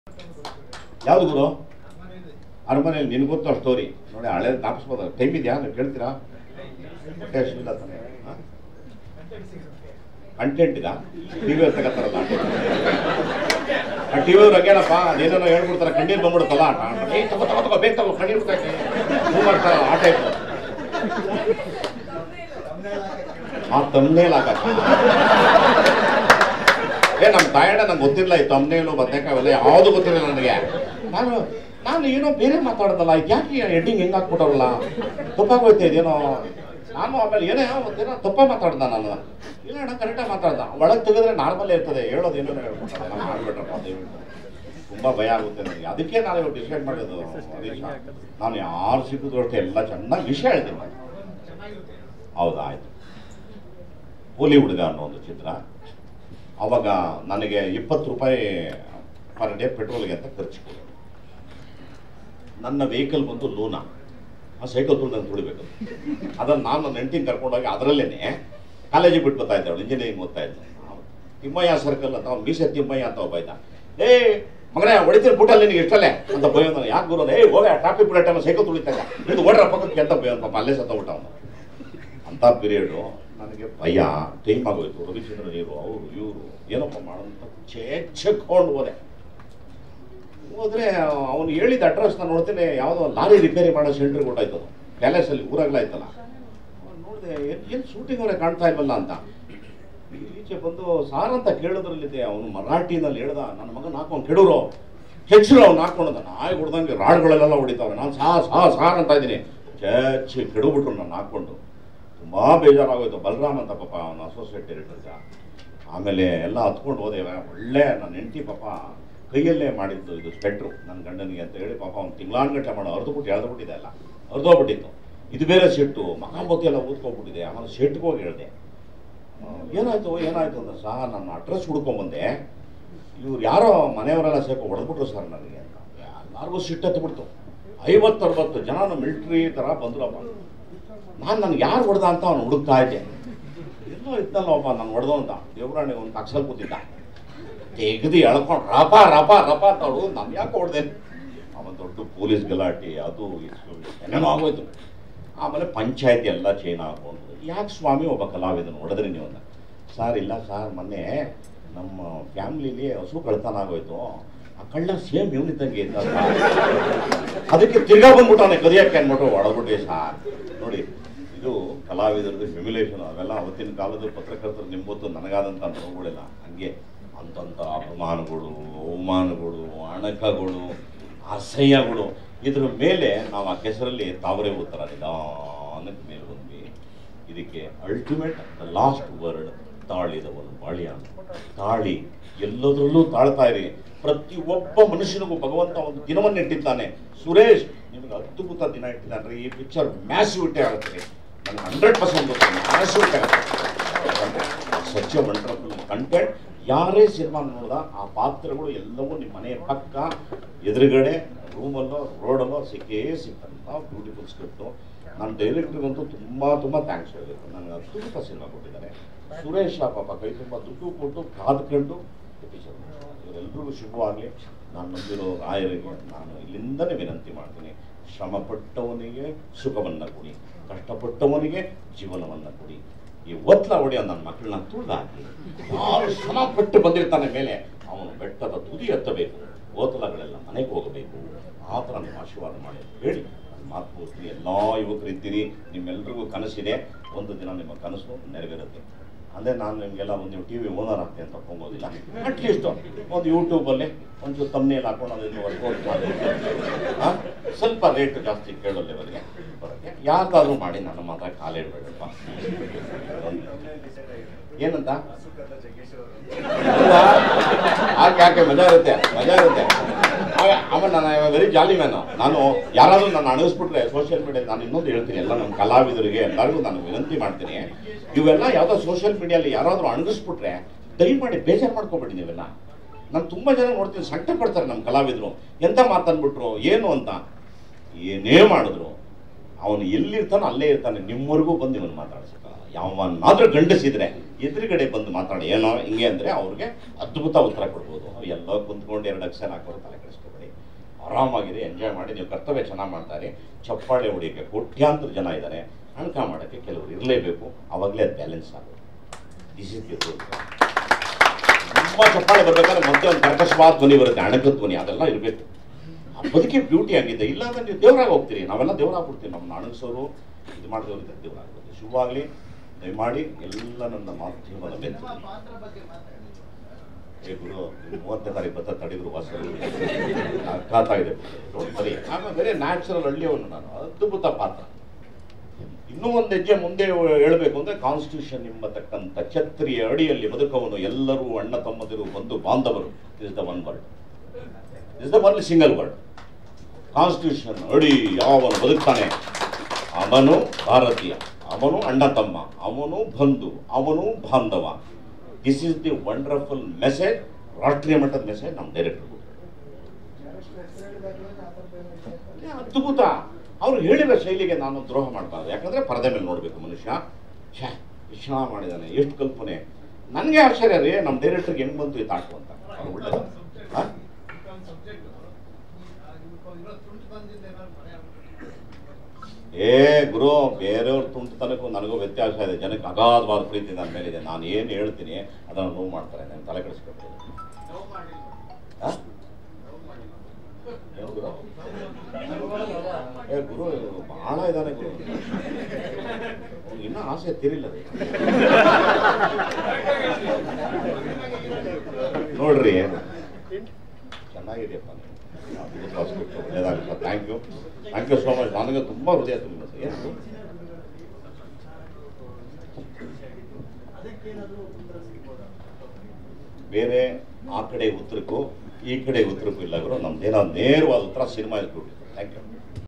ಯಾವ್ದು ಗುರು ಅರಮನೆಯಲ್ಲಿ ನಿನ್ಗೆ ಗೊತ್ತು ಸ್ಟೋರಿ ನೋಡಿ ಹಳೆ ಜ್ಞಾಪಿಸ್ಬೋದು ಟೈಮ್ ಇದೆಯಾ ನೀವು ಕೇಳ್ತೀರಾ ಹೊಟ್ಟೆ ಹಸಿವಿಲ್ಲ ತಾನೆ ಕಂಟೆಂಟ್ಗ ಟಿ ವಿ ತಗತ್ತಾರಲ್ಲ ಆ ಟಿ ವಿ ಅವ್ರು ಅದೇನೋ ಹೇಳ್ಬಿಡ್ತಾರೆ ಕಣ್ಣೀರು ಬಂದ್ಬಿಡುತ್ತಲ್ಲ ಏ ತಗೋ ತಗೋ ತಗೋ ಬೇಗ ತಗೋ ಕಣ್ಣೀರು ಬರ್ತೈತೆ ಹೂ ಮಾಡ್ತಾರ ಆ ಟೈಪ್ ಆ ತಮ್ನೇಲ್ ಹಾಕಕ್ಕ ಏ ನಮ್ಮ ತಾಯಣ್ಣ ನಂಗೆ ಗೊತ್ತಿರಲಿಲ್ಲ ಈ ತಮ್ನೇಲು ಬದನೇಕಾಯಿ ಅವೆಲ್ಲ ಯಾವುದು ಗೊತ್ತಿರಲಿಲ್ಲ ನನಗೆ ನಾನು ನಾನು ಏನೋ ಬೇರೆ ಮಾತಾಡೋದಲ್ಲ ಯಾಕೆ ಎಡ್ಡಿಂಗ್ ಹೆಂಗೆ ಹಾಕ್ಬಿಟ್ಟವ್ರಲ್ಲ ತಪ್ಪಾಗೋಯ್ತಾ ಇದೇನೋ ನಾನು ಆಮೇಲೆ ಏನೇ ಒಂದೇನೋ ತಪ್ಪ ಮಾತಾಡ್ದ ನಾನು ಇಲ್ಲ ಅಣ್ಣ ಕರೆಕ್ಟಾಗಿ ಮಾತಾಡ್ದ ಒಳಗೆ ತೆಗೆದ್ರೆ ನಾರ್ಮಲ್ಲೇ ಇರ್ತದೆ ಹೇಳೋದು ಏನೋ ಹೇಳ್ಬಿಡ್ತಾರೆ ನಾನು ಮಾಡ್ಬಿಟ್ರಪ್ಪ ದಯವಿಟ್ಟು ತುಂಬ ಭಯ ಆಗುತ್ತೆ ನನಗೆ ಅದಕ್ಕೆ ನಾನು ಇವಾಗ ಡಿಸೈಡ್ ಮಾಡಿದ್ದು ಹರೀಶ ನಾನು ಯಾರು ಸಿಕ್ಕಿದ್ರು ಅಷ್ಟೇ ಎಲ್ಲ ಚೆನ್ನಾಗಿ ವಿಷಯ ಹೇಳ್ತೀನಿ ನಾನು. ಹೌದಾ ಆಯ್ತು ಕೂಲಿ ಹುಡುಗ ಅನ್ನೋ ಒಂದು ಚಿತ್ರ ಅವಾಗ ನನಗೆ ಇಪ್ಪತ್ತು ರೂಪಾಯಿ ಪರ್ ಡೇ ಪೆಟ್ರೋಲ್ಗೆ ಅಂತ ಖರ್ಚು ಕೊಡು ನನ್ನ ವೆಹಿಕಲ್ ಬಂದು ಲೂನಾ ಆ ಸೈಕಲ್ ತುಳಿದು ನಾನು ತುಳಿಬೇಕು ಅದನ್ನು ನಾನು ನನ್ನ ಹೆಂಡತಿನ ಕರ್ಕೊಂಡೋಗಿ ಅದರಲ್ಲೇನೆ ಕಾಲೇಜಿಗೆ ಬಿಟ್ಟು ಬರ್ತಾ ಇದ್ದೆ ಅವಳು ಇಂಜಿನಿಯರಿಂಗ್ ಓದ್ತಾ ಇದ್ದೆ ತಿಮ್ಮಯ್ಯ ಸರ್ಕಲ್ ಅಂತ ಅವ್ನು ಮೀಸೆ ತಿಮ್ಮಯ್ಯ ಅಂತ ಒಬ್ಬ ಇದ್ದ ಏ ಮಗನೇ ಹೊಡಿತೀನಿ ಬುಟ್ಟಲ್ಲಿ ನಿನಗೆ ಇಷ್ಟಲ್ಲೇ ಅಂತ ಭಯ ಯಾಕೆ ಗುರು ಏ ಹೋಗ ಟ್ರಾಫಿಕ್ ಬಿಡೋ ಟೈಮ್ ಸೈಕಲ್ ತುಳಿತಾಗ ಇದು ಓಡ್ರ ಪಕ್ಕಕ್ಕೆ ಅಂತ ಭಯ ಪಾಪ ಅಲ್ಲೇ ಸತ್ತ ಅವನು ಅಂಥ ಪೀರಿಯಡು ನನಗೆ ಭಯ ಟೈಮ್ ಆಗೋಯ್ತು ರವಿಚಂದ್ರ ನೀರು ಅವರು ಇವರು ಏನಪ್ಪ ಮಾಡೋಂತ ಚೇಚ್ಕೊಂಡು ಹೋದೆ ಹೋದ್ರೆ ಅವನು ಹೇಳಿದ ಅಡ್ರೆಸ್ ನಾನು ನೋಡ್ತೇನೆ ಯಾವುದೋ ಲಾರಿ ರಿಪೇರಿ ಮಾಡೋ ಸೆಂಟ್ರಿಗೆ ಹೊಟ್ಟಾಯ್ತು ಅದು ಪ್ಯಾಲೇಸಲ್ಲಿ ಊರಾಗ್ಲಾಯ್ತಲ್ಲ ನೋಡಿದೆ ಏನು ಶೂಟಿಂಗ್ ಅವರೇ ಕಾಣ್ತಾ ಇಲ್ವಲ್ಲ ಅಂತ ಈಚೆ ಬಂದು ಸಾರ್ ಅಂತ ಕೇಳೋದ್ರಲ್ಲಿದೆ ಅವನು ಮರಾಠಿನಲ್ಲಿ ಹೇಳ್ದ ನನ್ನ ಮಗನ ಹಾಕೊಂಡು ಕೆಡೋರು ಹೆಚ್ಚರು ಅವ್ನು ಹಾಕೊಂಡ ನಾಯಿ ಹೊಡ್ದಂಗೆ ರಾಡ್ಗಳೆಲ್ಲ ಹೊಡಿತಾವೆ ನಾನು ಸಾ ಸಾ ಸಾರ್ ಅಂತ ಇದ್ದೀನಿ ಚಚ್ಚಿ ಕೆಡಬಿಟ್ರು ನಾನು ಹಾಕ್ಕೊಂಡು ತುಂಬ ಬೇಜಾರಾಗೋಯ್ತು ಬಲರಾಮ್ ಅಂತ ಪಾಪ ಅವನು ಅಸೋಸಿಯೇಟ್ ಡೈರೆಕ್ಟರ್ಗ ಆಮೇಲೆ ಎಲ್ಲ ಹತ್ಕೊಂಡು ಹೋದೆ ಒಳ್ಳೆ ನನ್ನ ಹೆಂಡತಿ ಪಾಪ ಕೈಯಲ್ಲೇ ಮಾಡಿದ್ದು ಇದು ಸ್ಪೆಟ್ರು ನನ್ನ ಗಂಡನಿಗೆ ಅಂತ ಹೇಳಿ ಪಾಪ ಅವ್ನು ತಿಂಗಳಾನ್ಗಟ್ಟಲೆ ಮಾಡೋ ಅರ್ಧಬಿಟ್ಟು ಎಳ್ದುಬಿಟ್ಟಿದೆ ಅಲ್ಲ ಅರ್ಧೋಗ್ಬಿಟ್ಟಿತ್ತು ಇದು ಬೇರೆ ಸೆಟ್ಟು ಮಹಾಮತಿ ಎಲ್ಲ ಊದ್ಕೊಂಡ್ಬಿಟ್ಟಿದೆ ಆಮೇಲೆ ಸೆಟ್ಗೆ ಹೋಗಿ ಹೇಳಿದೆ ಏನಾಯ್ತು ಏನಾಯ್ತು ಅಂತ ಸಹ ನನ್ನ ಅಡ್ರೆಸ್ ಹುಡ್ಕೊಂಬಂದೆ ಇವ್ರು ಯಾರೋ ಮನೆಯವರೆಲ್ಲ ಸೇರ್ಕೊ ಹೊಡೆದ್ಬಿಟ್ರು ಸರ್ ನನಗೆ ಅಂತ ಎಲ್ಲರಿಗೂ ಸಿಟ್ಟೆತ್ಬಿಡ್ತು ಐವತ್ತು ಅರವತ್ತು ಜನ ಮಿಲ್ಟ್ರಿ ಥರ ಬಂದ್ರಪ್ಪ ನಾನು ನನಗೆ ಯಾರು ಹೊಡೆದ ಅಂತ ಅವ್ನು ಹುಡುಕ್ತಾ ಇದ್ದೆ ಎಲ್ಲೋ ಇದ್ದಲ್ಲ ಒಬ್ಬ ನಾನು ಹೊಡೆದು ಅಂತ ದೇವರಾಣಿ ಒಂದು ತಕ್ಷಲ್ ಕೂತಿದ್ದ ತೆಗೆದು ಎಳ್ಕೊಂಡು ರಪ ರಪ ರಪ ಅಂತ ಅವಳು ನಾನು ಯಾಕೆ ಹೊಡೆದೆ ಅವನ್ ದೊಡ್ಡ ಪೊಲೀಸ್ ಗಲಾಟೆ ಅದು ಇದು ಏನೇನೋ ಆಗೋಯ್ತು ಆಮೇಲೆ ಪಂಚಾಯತಿ ಎಲ್ಲ ಚೈನ್ ಹಾಕೊಂಡು ಯಾಕೆ ಸ್ವಾಮಿ ಒಬ್ಬ ಕಲಾವಿದನು ಹೊಡೆದ್ರಿ ನೀವು ಅಂದ ಸರ್ ಇಲ್ಲ ಸರ್ ಮೊನ್ನೆ ನಮ್ಮ ಫ್ಯಾಮ್ಲಿಲಿ ಹಸು ಕಳ್ತನ ಆಗೋಯ್ತು ಆ ಕಳ್ಳ ಸೇಮ್ ಇವನಿದ್ದಂಗೆ ಇದ್ದ ಸರ್. ಅದಕ್ಕೆ ತಿರ್ಗಾ ಬಂದ್ಬಿಟ್ಟವನೆ ಕದಿಯಕ್ಕೆ ಅಂದ್ಬಿಟ್ಟು ಹೊಡೆದ್ಬಿಟ್ಟೆ ಸಾರ್ ನೋಡಿ ಇದು ಕಲಾವಿದರದ್ದು ಹ್ಯುಮಿಲೇಷನ್ ಅವೆಲ್ಲ ಅವತ್ತಿನ ಕಾಲದ ಪತ್ರಕರ್ತರು ನಿಮ್ಗೆ ಗೊತ್ತು ನನಗಾದಂಥ ನೋವುಗಳಿಲ್ಲ ಹಂಗೆ ಅಂತಂಥ ಅಪಮಾನಗಳು ಅವಮಾನಗಳು ಅಣಕಗಳು ಅಸಹ್ಯಗಳು ಇದ್ರ ಮೇಲೆ ನಾವು ಆ ಕೆಸರಲ್ಲಿ ತಾವರೆ ಉತ್ತರ ನಿಧಾನಕ್ಕೆ ಮೇಲೆ ಬಂದ್ವಿ ಇದಕ್ಕೆ ಅಲ್ಟಿಮೇಟ್ ದ ಲಾಸ್ಟ್ ವರ್ಡ್ ತಾಳಿದವನು ಬಾಳಿಯ ತಾಳಿ ಎಲ್ಲದರಲ್ಲೂ ತಾಳ್ತಾ ಇರಿ ಪ್ರತಿ ಒಬ್ಬ ಮನುಷ್ಯನಿಗೂ ಭಗವಂತ ಒಂದು ದಿನವನ್ನು ಇಟ್ಟಿದ್ದಾನೆ ಸುರೇಶ್ ನಿಮಗೆ ಅದ್ಭುತ ದಿನ ಇಟ್ಟಿದ್ದಾನೆ ಈ ಪಿಕ್ಚರ್ ಮ್ಯಾಸಿವ್ ಇಟ್ಟೆ ಆಗುತ್ತೆ ನನಗೆ ಹಂಡ್ರೆಡ್ ಪರ್ಸೆಂಟ್ ಗೊತ್ತು ಮ್ಯಾಸಿವ್ ಇಟ್ಟೆ ಆಗುತ್ತೆ ಸಚ್ ವಂಡರ್ಫುಲ್ ಕಂಟೆಂಟ್ ಯಾರೇ ಸಿನಿಮಾ ನೋಡ್ದ ಆ ಪಾತ್ರಗಳು ಎಲ್ಲವೂ ನಿಮ್ಮ ಮನೆಯ ಪಕ್ಕ ಎದುರುಗಡೆ ರೂಮಲ್ಲೋ ರೋಡಲ್ಲೋ ಸಿಕ್ಕೇ ಸಿಕ್ಕಂತ ಬ್ಯೂಟಿಫುಲ್ ಸ್ಕ್ರಿಪ್ಟು ನಾನು ಡೈರೆಕ್ಟ್ರಿಗಂತೂ ತುಂಬ ತುಂಬ ಥ್ಯಾಂಕ್ಸ್ ಹೇಳಬೇಕು ನನಗೆ ಅದ್ಭುತ ಸಿನಿಮಾ ಕೊಟ್ಟಿದ್ದಾರೆ ಸುರೇಶ್ ಆ ಪಾಪ ಕೈ ತುಂಬ ದುಡ್ಡು ಕೊಟ್ಟು ಕಾದ್ಕೊಂಡು ಎಪಿಸೋಡ್ ಇವರೆಲ್ಲರಿಗೂ ಶುಭವಾಗಲಿ ನಾನು ನಂಬಿರೋ ರಾಯರಿಗೆ ನಾನು ಇಲ್ಲಿಂದನೇ ವಿನಂತಿ ಮಾಡ್ತೀನಿ ಶ್ರಮಪಟ್ಟವನಿಗೆ ಸುಖವನ್ನು ಕೊಡಿ ಕಷ್ಟಪಟ್ಟವನಿಗೆ ಜೀವನವನ್ನು ಕೊಡಿ ಈ ಒತ್ತಲ ಹೊಡೆಯೋ ನನ್ನ ಮಕ್ಕಳನ್ನ ತುಳಿದಾಕಿ ಯಾರು ಶ್ರಮಪಟ್ಟು ಬಂದಿರ್ತಾನೆ ಮೇಲೆ ಅವನು ಬೆಟ್ಟದ ತುದಿ ಎತ್ತಬೇಕು ಓತಲಗಳೆಲ್ಲ ಮನೆಗೆ ಹೋಗಬೇಕು ಆ ಥರ ನೀವು ಆಶೀರ್ವಾದ ಮಾಡಿ ಅಂತ ಹೇಳಿ ಮಾತು ಮುಗಿಸ್ತೀನಿ ಎಲ್ಲ ಯುವಕರಿದ್ದೀರಿ ನಿಮ್ಮೆಲ್ರಿಗೂ ಕನಸಿದೆ ಒಂದು ದಿನ ನಿಮ್ಮ ಕನಸು ನೆರವೇರುತ್ತೆ ಅಂದರೆ ನಾನು ನಿಮಗೆಲ್ಲ ಒಂದು ನೀವು ಟಿ ವಿ ಓನರ್ ಆಗ್ತೀನಿ ಅಂತ ತಗೊಂಬೋದಿಲ್ಲ ಅಟ್ಲೀಸ್ಟ್ ಒಂದು ಯೂಟ್ಯೂಬಲ್ಲಿ ಒಂಚೂರು ತಮ್ಮನೇಲಿ ಹಾಕೊಂಡು ಅದನ್ನು ವರ್ಕೌಟ್ ಮಾಡಿ ಆ, ಸ್ವಲ್ಪ ರೇಟ್ ಜಾಸ್ತಿ ಕೇಳೋ ಲೆವೆಲ್ಗೆ ಬರೋಕ್ಕೆ ಯಾರ್ದಾದ್ರೂ ಮಾಡಿ ನನ್ನ ಮಾತ್ರ ಕಾಲಿಡಬೇಡಪ್ಪ ಏನಂತ ಹೌದಾ? ಯಾಕೆ ಯಾಕೆ ಮಜಾ ಇರುತ್ತೆ ಮಜಾ ಇರುತ್ತೆ ಆಗ- ಆಮೇಲೆ ನಾನು ವೆರಿ ಜಾಲಿ ಮ್ಯಾನು ನಾನು ಯಾರಾದರೂ ನಾನು ಅಣಿಸ್ಬಿಟ್ರೆ ಸೋಷಿಯಲ್ ಮೀಡಿಯಾ ನಾನು ಇನ್ನೊಂದು ಹೇಳ್ತೀನಿ ಎಲ್ಲ ನಮ್ಮ ಕಲಾವಿದರಿಗೆ ಎಲ್ಲರಿಗೂ ನಾನು ವಿನಂತಿ ಮಾಡ್ತೀನಿ ಇವೆಲ್ಲ ಯಾವುದೋ ಸೋಷಿಯಲ್ ಮೀಡಿಯಲ್ಲಿ ಯಾರಾದರೂ ಅಣಗಿಸ್ಬಿಟ್ರೆ ದಯಮಾಡಿ ಬೇಜಾರು ಮಾಡ್ಕೊಬೇಡಿ ನೀವೆಲ್ಲ ನಾನು ತುಂಬ ಜನ ನೋಡ್ತೀನಿ ಸಂಕಟ ಪಡ್ತಾರೆ ನಮ್ಮ ಕಲಾವಿದರು ಎಂತ ಮಾತನ್ಬಿಟ್ರು ಏನು ಅಂತ ಏನೇ ಮಾಡಿದ್ರು ಅವನು ಎಲ್ಲಿರ್ತಾನೋ ಅಲ್ಲೇ ಇರ್ತಾನೆ ನಿಮ್ಮವರೆಗೂ ಬಂದು ಇವನು ಮಾತಾಡ್ಸಕ್ಕ ಯಾವನ್ನಾದ್ರೂ ಗಂಡಸಿದ್ರೆ ಎದುರುಗಡೆ ಬಂದು ಮಾತಾಡಿ ಏನೋ ಹಿಂಗೆ ಅಂದರೆ ಅವ್ರಿಗೆ ಅದ್ಭುತ ಉತ್ತರ ಕೊಡ್ಬೋದು ಎಲ್ಲೋ ಕುಂತ್ಕೊಂಡು ಎರಡು ಅಕ್ಷರ ಹಾಕೋರು ತಲೆ ಕೆಡಿಸ್ಕೊಬೇಡಿ ಆರಾಮಾಗಿದೆ ಎಂಜಾಯ್ ಮಾಡಿ ನೀವು ಕರ್ತವ್ಯ ಚೆನ್ನಾಗಿ ಮಾಡ್ತಾರೆ ಚಪ್ಪಾಳೆ ಹೊಡಿಯೋಕ್ಕೆ ಕೋಟ್ಯಾಂತರ ಜನ ಇದ್ದಾರೆ ಅಣಕ ಮಾಡೋಕ್ಕೆ ಕೆಲವರು ಇರಲೇಬೇಕು ಅವಾಗಲೇ ಅದು ಬ್ಯಾಲೆನ್ಸ್ ಆಗೋದು ದಿಸ್ ಇಸ್ ದಿ ತುಂಬ ಚಪ್ಪಾಳೆ ಬರ್ಬೇಕಾದ್ರೆ ಮತ್ತೆ ಒಂದು ಕರ್ಕಶವಾದ ಧ್ವನಿ ಬರುತ್ತೆ ಅಣಕದ ಧ್ವನಿ ಅದೆಲ್ಲ ಇರಬೇಕು ಆ ಬದುಕಿ ಬ್ಯೂಟಿ ಆಗಿದೆ ಇಲ್ಲ ಅಂದ್ರೆ ನೀವು ದೇವರಾಗಿ ಹೋಗ್ತೀರಿ ನಾವೆಲ್ಲ ದೇವರಾಗ್ಬಿಡ್ತೀವಿ ನಮ್ಮ ಅಣಗಿಸೋರು ಇದು ಮಾಡಿದವ್ರಿಗೆ ದೇವರಾಗ್ಬೋದು ಶುಭವಾಗಲಿ ದಯಮಾಡಿ ಎಲ್ಲ ನನ್ನ ಮಾಧ್ಯಮದ ಬೆಂತು ಏ ಗುರು ನೀವು ಮೂವತ್ತನೇ ತಾರೀಕು ಬತ್ತ ತಡೆದ್ರು ವಾಸ ಕಾತಾಗಿದೆ ನೋಡಿ ಬರೀ ಆಮೇಲೆ ಬೇರೆ ನ್ಯಾಚುರಲ್ ಹಳ್ಳಿಯವನು ನಾನು ಅದ್ಭುತ ಪಾತ್ರ ಇನ್ನೂ ಒಂದು ಹೆಜ್ಜೆ ಮುಂದೆ ಹೇಳಬೇಕು ಅಂದ್ರೆ ಕಾನ್ಸ್ಟಿಟ್ಯೂಷನ್ ಎಂಬತಕ್ಕಂಥ ಛತ್ರಿಯ ಅಡಿಯಲ್ಲಿ ಬದುಕವನು ಎಲ್ಲರೂ ಅಣ್ಣ ತಮ್ಮದಿರು ಬಂಧು ಬಾಂಧವರು is the one word is the only single word constitution ಅಡಿ ಯಾವನು ಬದುಕ್ತಾನೆ ಅವನು ಭಾರತೀಯ ಅವನು ಅಣ್ಣ ತಮ್ಮ ಅವನು ಬಂಧು ಅವನು ಬಾಂಧವ this is the wonderful message ರಾಷ್ಟ್ರೀಯ ಮಟ್ಟದ ಮೆಸೇಜ್ ನಮ್ಮ ಡೈರೆಕ್ಟರ್ ಅದ್ಭುತ ಅವ್ರು ಹೇಳಿರೋ ಶೈಲಿಗೆ ನಾನು ದ್ರೋಹ ಮಾಡ್ಬಾರ್ದು ಯಾಕಂದ್ರೆ ಪರದೆ ಮೇಲೆ ನೋಡಬೇಕು ಮನುಷ್ಯ ಛೇ ಎಷ್ಟು ಚೆನ್ನಾಗಿ ಮಾಡಿದ್ದಾನೆ ಎಷ್ಟು ಕಲ್ಪನೆ ನನಗೆ ಆಶ್ಚರ್ಯ ರೀ ನಮ್ಮ ಡೈರೆಕ್ಟರ್ಗೆ ಹೆಂಗ್ ಬಂತು ಈ ತಾಟು ಅಂತ ಅವ್ರು ಒಳ್ಳೇದು ಹಾ? ಏ ಗುರು ಬೇರೆಯವ್ರ ತುಂಟತನಕ್ಕೂ ನನಗೂ ವ್ಯತ್ಯಾಸ ಇದೆ ಜನಕ್ಕೆ ಅಗಾಧವಾದ ಪ್ರೀತಿ ನನ್ನ ಮೇಲಿದೆ ನಾನು ಏನು ಹೇಳ್ತೀನಿ ಅದನ್ನು ನೋವು ಮಾಡ್ತಾರೆ ನಾನು ತಲೆ ಕೆಡಿಸ್ಕೊಬೇಕು ಹಾ? ಏನು ಗುರು ಏ ಗುರು ಬಹಳ ಇದ್ದಾನೆ ಗುರು ಅವ್ನಿಗೆ ಇನ್ನೂ ಆಸೆ ತಿರಿಲ್ಲ ರೀ ನೋಡ್ರಿ ಚೆನ್ನಾಗಿದೆಯಪ್ಪ ನೀವು ಅದ್ಭುತ ಒಳ್ಳೇದಾಗುತ್ತೆ thank you thank you so much ನನಗೆ ತುಂಬ ಹೃದಯ ತುಂಬ ಏನು ಬೇರೆ ಆ ಕಡೆ ಉತ್ತರಕ್ಕೂ ಈ ಕಡೆ ಉತ್ತರಕ್ಕೂ ಇಲ್ಲ ಗುರು ನಮ್ದೇನೋ ನೇರವಾದ ಉತ್ತರ ಸಿನಿಮಾ ಇಟ್ಬಿಟ್ಟು ಥ್ಯಾಂಕ್ ಯು